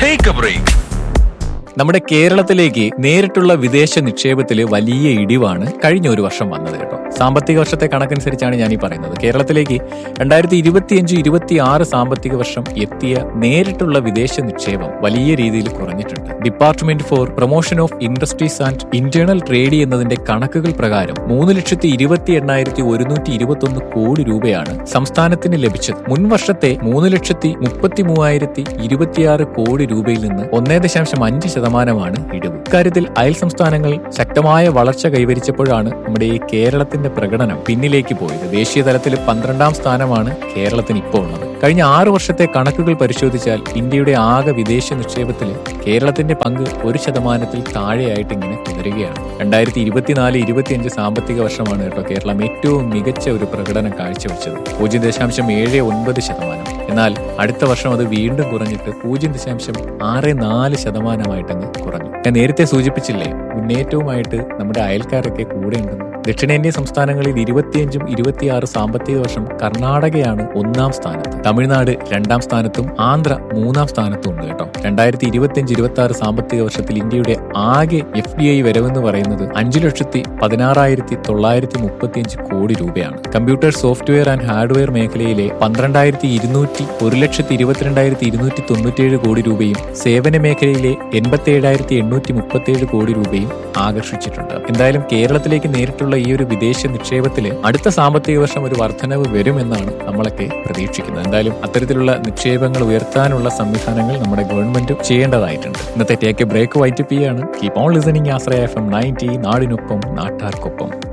take a break നമ്മുടെ കേരളത്തിലേക്ക് നേരിട്ടുള്ള വിദേശ നിക്ഷേപത്തിൽ വലിയ ഇടിവാണ് കഴിഞ്ഞ ഒരു വർഷം വന്നത് കേട്ടോ സാമ്പത്തിക വർഷത്തെ കണക്കനുസരിച്ചാണ് ഞാൻ ഈ പറയുന്നത് കേരളത്തിലേക്ക് രണ്ടായിരത്തി ഇരുപത്തിയഞ്ച് ഇരുപത്തി ആറ് സാമ്പത്തിക വർഷം എത്തിയ നേരിട്ടുള്ള വിദേശ നിക്ഷേപം വലിയ രീതിയിൽ കുറഞ്ഞിട്ടുണ്ട് department for promotion of industries and internal trade എന്നതിന്റെ കണക്കുകൾ പ്രകാരം മൂന്ന് ലക്ഷത്തി ഇരുപത്തി എണ്ണായിരത്തി ഒരുന്നൂറ്റി ഇരുപത്തി ഒന്ന് കോടി രൂപയാണ് സംസ്ഥാനത്തിന് ലഭിച്ചത് മുൻ വർഷത്തെ മൂന്ന് ലക്ഷത്തി മുപ്പത്തി മൂവായിരത്തി ഇരുപത്തിയാറ് കോടി രൂപയിൽ നിന്ന് ഒന്നേ ദശാംശം അഞ്ച് ശതമാനമാണ് ഇടിവ് ഇക്കാര്യത്തിൽ അയൽ സംസ്ഥാനങ്ങൾ ശക്തമായ വളർച്ച കൈവരിച്ചപ്പോഴാണ് നമ്മുടെ ഈ കേരളത്തിന്റെ പ്രകടനം പിന്നിലേക്ക് പോയത് ദേശീയ തലത്തിൽ പന്ത്രണ്ടാം സ്ഥാനമാണ് കേരളത്തിന് ഇപ്പോൾ ഉള്ളത് കഴിഞ്ഞ ആറു വർഷത്തെ കണക്കുകൾ പരിശോധിച്ചാൽ ഇന്ത്യയുടെ ആകെ വിദേശ നിക്ഷേപത്തിൽ കേരളത്തിന്റെ പങ്ക് ഒരു ശതമാനത്തിൽ താഴെയായിട്ട് ഇങ്ങനെ തുടരുകയാണ് രണ്ടായിരത്തി ഇരുപത്തിനാല് ഇരുപത്തിയഞ്ച് സാമ്പത്തിക വർഷമാണ് കേട്ടോ കേരളം ഏറ്റവും മികച്ച ഒരു പ്രകടനം കാഴ്ചവെച്ചത് പൂജ്യം ദശാംശം ഏഴ് ഒൻപത് ശതമാനം എന്നാൽ അടുത്ത വർഷം അത് വീണ്ടും കുറഞ്ഞിട്ട് പൂജ്യം ദശാംശം ആറ് നാല് ശതമാനമായിട്ടങ്ങ് കുറഞ്ഞു ഞാൻ നേരത്തെ സൂചിപ്പിച്ചില്ലേ മുന്നേറ്റവുമായിട്ട് നമ്മുടെ അയൽക്കാരൊക്കെ കൂടെയുണ്ടെന്ന് ദക്ഷിണേന്ത്യൻ സംസ്ഥാനങ്ങളിൽ ഇരുപത്തിയഞ്ചും ഇരുപത്തിയാറ് സാമ്പത്തിക വർഷം കർണാടകയാണ് ഒന്നാം സ്ഥാനത്ത് തമിഴ്നാട് രണ്ടാം സ്ഥാനത്തും ആന്ധ്ര മൂന്നാം സ്ഥാനത്തും ഉണ്ട് കേട്ടോ രണ്ടായിരത്തി ഇരുപത്തിയഞ്ച് ഇരുപത്തി ആറ് സാമ്പത്തിക വർഷത്തിൽ ഇന്ത്യയുടെ ആകെ എഫ് ഡി ഐ വരവെന്ന് പറയുന്നത് അഞ്ചു ലക്ഷത്തി പതിനാറായിരത്തി തൊള്ളായിരത്തി മുപ്പത്തിയഞ്ച് കോടി രൂപയാണ് കമ്പ്യൂട്ടർ സോഫ്റ്റ്വെയർ ആൻഡ് ഹാർഡ്വെയർ മേഖലയിലെ പന്ത്രണ്ടായിരത്തി ഇരുന്നൂറ്റി ഒരു ലക്ഷത്തി ഇരുപത്തിരണ്ടായിരത്തി ഇരുന്നൂറ്റി തൊണ്ണൂറ്റിയേഴ് കോടി രൂപയും സേവന മേഖലയിലെ എൺപത്തി ഏഴായിരത്തി എണ്ണൂറ്റി മുപ്പത്തിയേഴ് കോടി രൂപയും ആകർഷിച്ചിട്ടുണ്ട് എന്തായാലും കേരളത്തിലേക്ക് നേരിട്ടുള്ള ഈ ഒരു വിദേശ നിക്ഷേപത്തില് അടുത്ത സാമ്പത്തിക വർഷം ഒരു വർധനവ് വരുമെന്നാണ് നമ്മളൊക്കെ പ്രതീക്ഷിക്കുന്നത് എന്തായാലും അത്തരത്തിലുള്ള നിക്ഷേപങ്ങൾ ഉയർത്താനുള്ള സംവിധാനങ്ങൾ നമ്മുടെ ഗവൺമെന്റ് ചെയ്യേണ്ടതായിട്ടുണ്ട് ഇന്നത്തെ ടേക്ക് എ ബ്രേക്ക് വൈറ്റ് പി ആണ് keep on listening Ashraya F M ninety നാടിനൊപ്പം നാട്ടാർക്കൊപ്പം